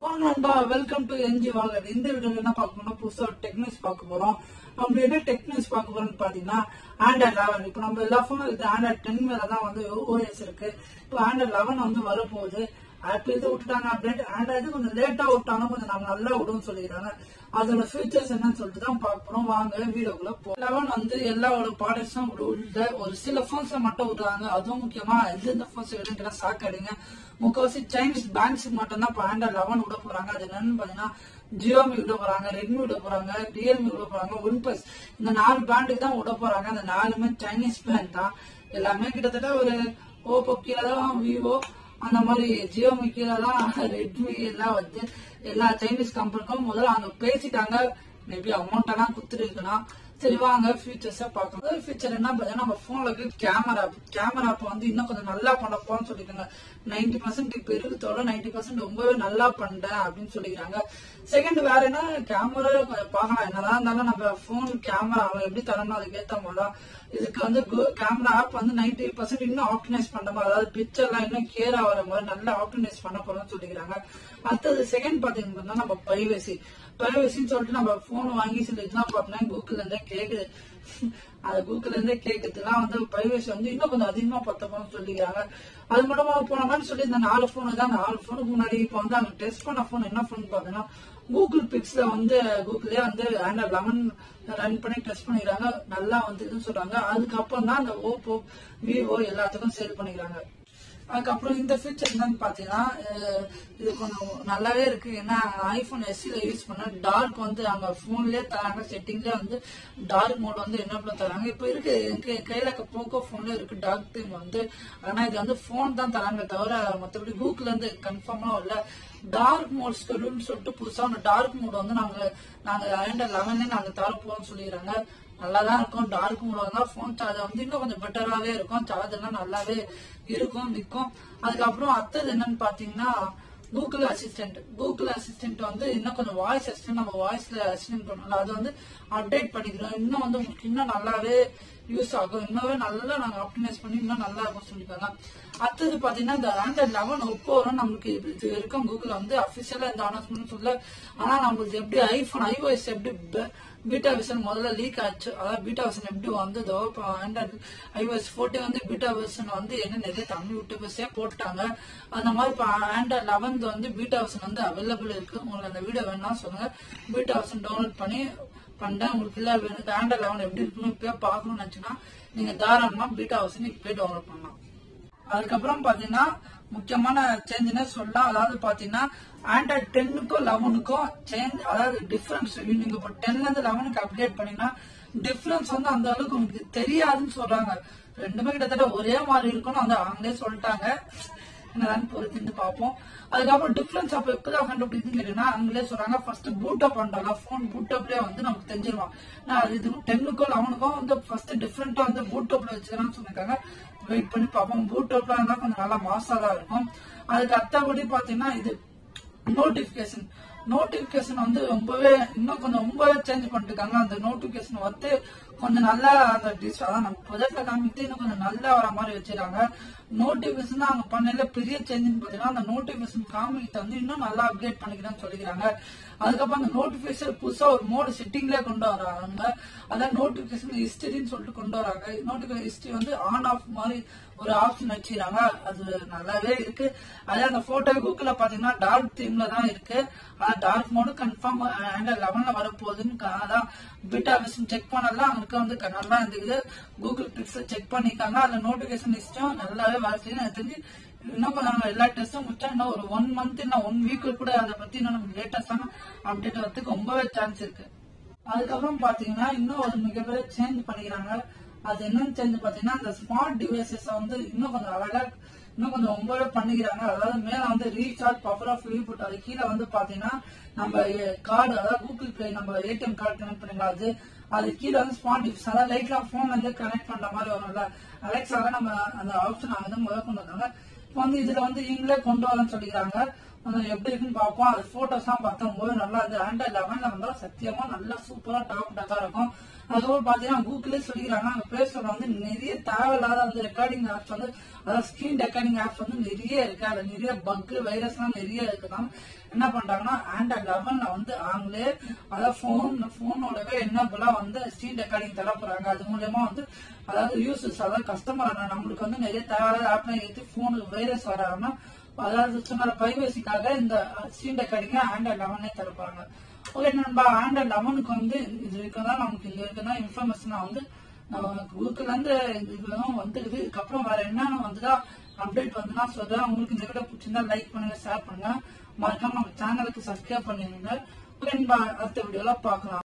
நண்பா welcome to NG வாலர் இந்த வீடியோல என்ன பார்க்க போறோம் புதுசா டெக்னிக்ஸ் பார்க்க போறோம் அப்படி என்ன டெக்னிக்ஸ் பார்க்க போறோம்னு பாத்தீங்கன்னா ஆண்ட்ராய்ட் லெவன் இப்போ நம்ம எல்லா ஃபோனும் இது ஆண்ட்ராய்ட் டென் மேல தான் வந்து ஓஎஸ் இருக்கு இப்போ ஆண்ட்ராய்ட் லெவன் வந்து வரப்போகுது ஆப்பிள் இது விட்டுட்டாங்க அப்டேட் ஆண்ட்ராய்டு கொஞ்சம் லேட்டா விட்டாலும் கொஞ்சம் நம்ம நல்லா விடுவோம்னு சொல்லிக்கிறாங்க அதோட ஃபீச்சர்ஸ் என்னன்னு சொல்லிட்டு தான் பார்க்க போறோம் வாங்க வீடியோக்குள்ள போ லெவன் வந்து எல்லாவோட ப்ராடக்ட்ஸும் உள்ள ஒரு சில ஃபோன்ஸை மட்டும் விடுறாங்க அதுவும் முக்கியமா எந்தெந்த ஃபோன்ஸ் விடுங்கிற சாக்கடிங்க முக்கால்வாசி சைனீஸ் பேங்க்ஸுக்கு மட்டும் தான் இப்போ ஆண்ட்ராய்ட் லெவன் விட போறாங்க அது என்னன்னு பாத்தீங்கன்னா ஜியோமி விட போறாங்க ரெட்மி விட போறாங்க ரியல்மி விட போறாங்க ஒன் பிளஸ் இந்த நாலு பிராண்டுக்கு தான் விட போறாங்க அந்த நாலுமே சைனீஸ் பிராண்ட் தான் எல்லாமே கிட்டத்தட்ட ஒரு ஓப்போ கீழே தான் விவோ அந்த மாதிரி ஜியோமி கீழே தான் ரெட்மி எல்லாம் வந்து எல்லா சைனீஸ் கம்பெனிக்கும் முதல்ல அவங்க பேசிட்டாங்க மேபி அமௌண்ட் எல்லாம் குத்துருக்குன்னா சரி வாங்க ஃபியூச்சர்ஸை பார்க்கலாம் ஃபியூச்சர் என்ன பார்த்தீங்கன்னா நம்ம ஃபோன்ல இருக்கு கேமரா கேமரா இப்போ வந்து இன்னும் கொஞ்சம் நல்லா பண்ண போறோம்னு சொல்லிருக்காங்க நைன்டி பர்சன்ட் இப்போ இருக்கிறதோட நைன்டி பர்சன்ட் ரொம்பவே நல்லா பண்றேன் அப்படின்னு சொல்லிக்கிறாங்க செகண்ட் வேற என்ன கேமரா பார்க்கலாம் என்னதான் இருந்தாலும் நம்ம ஃபோன் கேமரா எப்படி தரணும் அதுக்கு ஏற்ற மாதிரி இதுக்கு வந்து கேமரா ஆப் வந்து நைன்டி பர்சன்ட் இன்னும் ஆப்டிமைஸ் பண்ற மாதிரி அதாவது பிக்சர்லாம் இன்னும் கிளியர் ஆகிற மாதிரி நல்லா ஆப்டிமைஸ் பண்ண போறோம்னு சொல்லிக்கிறாங்க அடுத்தது செகண்ட் பாத்தீங்கன்னா நம்ம பிரைவசி பிரைவசின்னு சொல்லிட்டு நம்ம போன் வாங்கி சில இதெல்லாம் பார்த்தோம்னா கூகுள்ல இருந்தே கேக்குது அது கூகுள்ல இருந்தே கேக்குறதுலாம் வந்து பிரைவசி வந்து இன்னும் கொஞ்சம் அதிகமா பத்தப்போம் சொல்லிக்கிறாங்க அது மட்டும் போன மாதிரி சொல்லி இந்த நாலு போனு தான் நாலு போனுக்கு முன்னாடி இப்போ வந்து அவங்க டெஸ்ட் பண்ண போன் என்ன போன் பாத்தீங்கன்னா கூகுள் பிக்ஸ்ல வந்து கூகுளே வந்து ஆண்ட்ராய்ட் லெவன் ரன் பண்ணி டெஸ்ட் பண்ணிக்கிறாங்க நல்லா வந்து இதுன்னு சொல்றாங்க அதுக்கப்புறம் தான் அந்த ஓப்போ விவோ எல்லாத்துக்கும் சேல் பண்ணிக்கிறாங்க அதுக்கப்புறம் இந்த ஃபீச்சர் என்னன்னு பாத்தீங்கன்னா இது கொஞ்சம் நல்லாவே இருக்கு ஏன்னா ஐபோன் எஸ்சில யூஸ் பண்ண டார்க் வந்து அங்க போன்லயே தராங்க செட்டிங்ல வந்து டார்க் மோட் வந்து என்ன தராங்க இப்ப இருக்கு எனக்கு கையில போக்கோ போன்ல இருக்கு டார்க் தீம் வந்து ஆனா இது வந்து போன் தான் தராங்க தவிர மத்தபடி கூகுள்ல இருந்து கன்ஃபார்மா இல்ல டார்க் மோட் ஸ்கெடியூல்னு சொல்லிட்டு புதுசா அந்த டார்க் மோட் வந்து நாங்க நாங்க ஆண்ட்ராய்ட் லெவன்ல நாங்க தர போறோம்னு சொல்லிடுறாங்க நல்லாதான் இருக்கும் டார்க் மோட் தான் போன் சார்ஜ் வந்து இன்னும் கொஞ்சம் பெட்டராகவே இருக்கும் சார்ஜ் எல்லாம் நல்லாவே இருக்கும் நிற்கும் அதுக்கப்புறம் அடுத்தது என்னன்னு பாத்தீங்கன்னா கூகுள் அசிஸ்டன்ட் கூகுள் அசிஸ்டன்ட் வந்து இன்னும் கொஞ்சம் வாய்ஸ் அசிஸ்டன்ட் நம்ம வாய்ஸ்ல அசிஸ்டன்ட் பண்ணலாம் அது வந்து அப்டேட் பண்ணிக்கிறோம் இன்னும் வந்து உங்களுக்கு இன்னும் நல்லாவே யூஸ் ஆகும் இன்னும் நல்லா நாங்க ஆப்டிமைஸ் பண்ணி இன்னும் நல்லா இருக்கும் சொல்லிருக்காங்க அடுத்தது பாத்தீங்கன்னா இந்த ஆண்ட்ராய்ட் லெவன் ஒப்போ வரும் நமக்கு இது இருக்கும் கூகுள் வந்து அபிஷியலா இந்த அனௌன்ஸ்மெண்ட் சொல்ல ஆனா நம்மளுக்கு எப்படி ஐபோன் ஐஓஎஸ் எப்படி பீட்டா வெர்ஷன் முதல்ல லீக் ஆச்சு அதாவது பீட்டா வெர்ஷன் எப்படி வந்ததோ இப்போ ஆண்ட்ராய்டு ஐஓஎஸ் ஃபோர்ட்டி வந்து பீட்டா வெர்ஷன் வந்து என்ன நிறைய தமிழ் யூடியூபர்ஸே போட்டாங்க அந்த மாதிரி இப்போ ஆண்ட்ராய்ட் லெவன்த் வந்து பீட்டா வெர்ஷன் வந்து அவைலபிள் இருக்கு உங்களுக்கு அந்த வீடியோ வேணா சொல்லுங்க பீட்டா வெர்ஷன் டவுன்லோட் பண்ணி பண்ணேன் உங்களுக்கு இல்லை வேணும் ஆண்ட்ராய்ட் லெவன் எப்படி இருக்குன்னு இப்போ பார்க்கணும்னு நினச்சுன்னா நீங்க தாராளமா பீட்டா வெர்ஷன் இப்போ டவுன்லோட் பண்ணலாம் அதுக்கப்புறம் பாத்தீங்கன்னா முக்கியமான சேஞ்சுன்னு சொல்லலாம் அதாவது பாத்தீங்கன்னா ஆண்ட்ராய்ட் டென்னுக்கும் லெவனுக்கும் சேஞ்ச் அதாவது டிஃபரன்ஸ் நீங்க இப்போ டென்ல இருந்து லெவனுக்கு அப்டேட் பண்ணீங்கன்னா டிஃபரன்ஸ் வந்து அந்த அளவுக்கு உங்களுக்கு தெரியாதுன்னு சொல்றாங்க ரெண்டுமே கிட்டத்தட்ட ஒரே மாதிரி இருக்கும்னு அந்த அவங்களே சொல்லிட்டாங்க என்னதான் பொறுத்து பார்ப்போம் அதுக்கப்புறம் டிஃபரன்ஸ் அப்ப எப்பதான் கண்டுபிடிக்குன்னு கேட்டீங்கன்னா அவங்களே சொல்றாங்க ஃபர்ஸ்ட் பூட்டப் பண்றாங்க போன் பூட்டப்லயே வந்து நமக்கு தெரிஞ்சிருவான் அது இது டென்னுக்கும் லெவனுக்கும் வந்து ஃபர்ஸ்ட் டிஃபரெண்டா வந்து பூட்டப்ல வச்சுக்கிறான்னு சொல்லிருக்காங்க வெயிட் பண்ணி பார்ப்போம் பூட்டப்ல இருந்தா கொஞ்சம் நல்லா மாசா தான் இருக்கும் அதுக்கு அத்தபடி பாத்தீங்கன்னா இது நோட்டிபிகேஷன் நோட்டிபிகேஷன் வந்து ரொம்பவே இன்னும் கொஞ்சம் ரொம்பவே சேஞ்ச் பண்ணிருக்காங்க அந்த நோட்டிபிகேஷன் வந்து கொஞ்சம் நல்லா அந்த டிஷ் அதான் நம்ம ப்ரொஜெக்ட்ல காமித்து இன்னும் கொஞ்சம் நல்லா வர மாதிரி வச்சிருக்காங்க நோட்டிபிகேஷன் அவங்க பண்ணல பெரிய சேஞ்சுன்னு பாத்தீங்கன்னா அந்த நோட்டிபிகேஷன் காமிக்கிட்ட வந்து இன்னும் நல்லா அப்டேட் பண்ணிக்கிறேன்னு சொல்லிக்கிறாங்க அதுக்கப்புறம் அந்த நோட்டிபிகேஷன் புதுசா ஒரு மோடு செட்டிங்ல கொண்டு வராங்க அதான் நோட்டிபிகேஷன் ஹிஸ்டரின்னு சொல்லிட்டு கொண்டு வராங்க நோட்டிபிகேஷன் ஹிஸ்டரி வந்து ஆன் ஆஃப் மாதிரி ஒரு ஆப்ஷன் வச்சுக்கிறாங்க அது நல்லாவே இருக்கு அதே அந்த போட்டோ கூகுள்ல பாத்தீங்கன்னா டார்க் தீம்ல தான் இருக்கு ஆனா டார்க் மோடு கன்ஃபார்ம் ஆண்ட்ராய்ட் லெவன்ல வரப்போகுதுன்னு அதான் பீட்டா வெர்ஷன் செக் பண்ணலாம் அவங்களுக்கு வந்து நல்லா இருந்துக்குது கூகுள் பிக்ஸ் செக் பண்ணிருக்காங்க அந்த நோட்டிபிகேஷன் லிஸ்டும் நல்லாவே வர செய்யும் எனக்கு தெரிஞ்சு இன்னும் நாங்க எல்லா டெஸ்டும் முடிச்சா இன்னும் ஒரு ஒன் மந்த் இன்னும் ஒன் வீக் கூட அதை பத்தி இன்னும் நமக்கு லேட்டஸ்டான அப்டேட் வரதுக்கு ரொம்பவே சான்ஸ் இருக்கு அதுக்கப்புறம் பாத்தீங்கன்னா இன்னும் ஒரு மிகப்பெரிய சேஞ்ச் பண்ணிக்கிறாங்க அது என்னன்னு சேஞ்ச் பாத்தீங்கன்னா அந்த ஸ்மார்ட் டிவைசஸ் வந்து இன்னும் கொஞ்சம் அழகா இன்னும் கொஞ்சம் ரொம்பவே பண்ணிக்கிறாங்க அதாவது மேல வந்து ரீசார்ஜ் பவர் ஆஃப் ரீபூட் அது கீழே வந்து பாத்தீங்கன்னா நம்ம கார்டு அதாவது கூகுள் பே நம்ம ஏடிஎம் கார்டு கனெக்ட் பண்ணிக்கலாம் அது அது கீழே வந்து ஸ்மார்ட் டிவைஸ் அதாவது லைட்ல போன் வந்து கனெக்ட் பண்ற மாதிரி வரும்ல அலெக்ஸால நம்ம அந்த ஆப்ஷன் வந்து முதல் கொண்டு வந்தாங்க இப்போ வந்து இதுல வந்து இவங்களே கொண்டு வரேன்னு சொல்லிக்கிறாங்க எப்படி இருக்குன்னு பார்ப்போம் அது போட்டோஸ் எல்லாம் பார்த்தா ரொம்பவே நல்லா இருக்கு ஆண்ட்ராய்ட் லெவன்ல வந்தா சத்தியமா நல்லா சூப்பரா டாப் டக்கா இருக்கும் அதுக்கப்புறம் பாத்தீங்கன்னா கூகுளே சொல்லிக்கிறாங்க அங்க பிளே ஸ்டோர்ல வந்து நிறைய தேவையில்லாத வந்து ரெக்கார்டிங் ஆப்ஸ் வந்து அதாவது ஸ்கிரீன் ரெக்கார்டிங் ஆப்ஸ் வந்து நிறைய இருக்கு அதுல நிறைய பக் வைரஸ் எல்லாம் நிறைய இருக்குதான் என்ன பண்றாங்கன்னா ஆண்ட்ராய்ட் லெவன்ல வந்து அவங்களே அதாவது போன் போனோடவே என்னபெல்லாம் வந்து ஸ்க்ரீன் ரெக்கார்டிங் தர போறாங்க அது மூலயமா வந்து அதாவது யூசர்ஸ் அதாவது கஸ்டமர் நம்மளுக்கு வந்து நிறைய தேவையான ஆப்லாம் ஏற்றி போனுக்கு வைரஸ் வராம அதாவது சும்மா பிரைவசிக்காக இந்த ஸ்க்ரீன் ரெக்கார்டிங்க ஆண்ட்ராய்ட் லெவனே தரப்பாங்க ஓகே நண்பா ஆண்ட்ராய்ட் லெவனுக்கு வந்து இது வரைக்கும் தான் நமக்கு இது வரைக்கும் தான் இன்ஃபர்மேஷன் வந்து கூகுள் இருந்து இதுலாம் வந்துருது இதுக்கப்புறம் வேற என்னென்ன வந்துதா அப்டேட் வந்துன்னா சொல்றேன் உங்களுக்கு இந்த வீடியோ பிடிச்சிருந்தா லைக் பண்ணுங்க ஷேர் பண்ணுங்க மறக்காம நம்ம சேனலுக்கு சப்ஸ்கிரைப் பண்ணிடுங்க ஓகே நண்பா அடுத்த வீடியோல பார்க்கலாம்